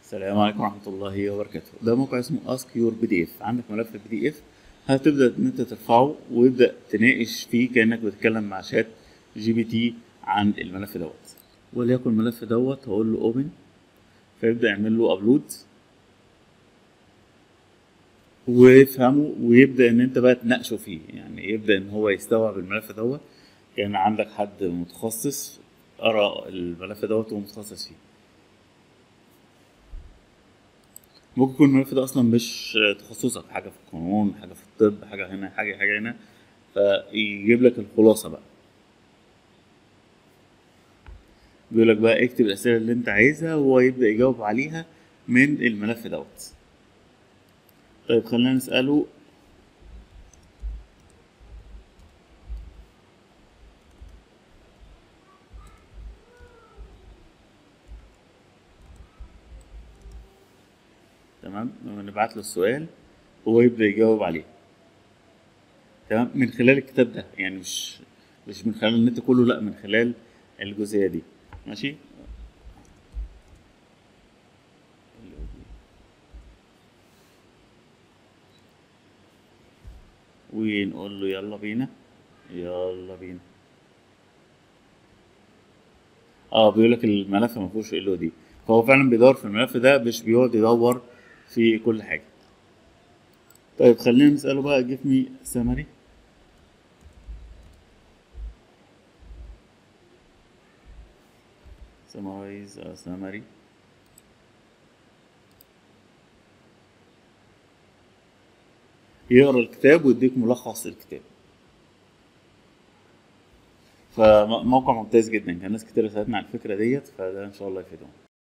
السلام عليكم ورحمة الله وبركاته ده موقع اسمه اسك يور بي دي اف عندك ملف بي دي اف هتبدأ ان انت ترفعه ويبدأ تناقش فيه كأنك بتتكلم مع شات جي بي تي عن الملف دوت وليكن الملف دوت هقول له اوبن فيبدأ يعمل له ابلود ويفهمه ويبدأ ان انت بقى تناقشه فيه يعني يبدأ ان هو يستوعب الملف دوت كان عندك حد متخصص قرأ الملف دوت ومتخصص فيه ممكن يكون الملف ده اصلا مش تخصصك حاجه في القانون حاجه في الطب حاجه هنا حاجه حاجه هنا فيجيب لك الخلاصه بقى بيقول لك بقى اكتب الاسئله اللي انت عايزها وهو يبدا يجاوب عليها من الملف دوت طيب خلينا نساله تمام نبعت له السؤال هو يبدا يجاوب عليه تمام من خلال الكتاب ده يعني مش مش من خلال النت كله لا من خلال الجزئيه دي ماشي ونقول له يلا بينا يلا بينا اه بيقول لك الملف ما فيهوش ال دي فهو فعلا بيدور في الملف ده مش بيقعد يدور في كل حاجة طيب خلينا نسأله بقى give me summary summarize a summary يقرا الكتاب ويديك ملخص الكتاب فموقع ممتاز جدا كان ناس كتير سألتنا على الفكرة ديت فده ان شاء الله يفيدهم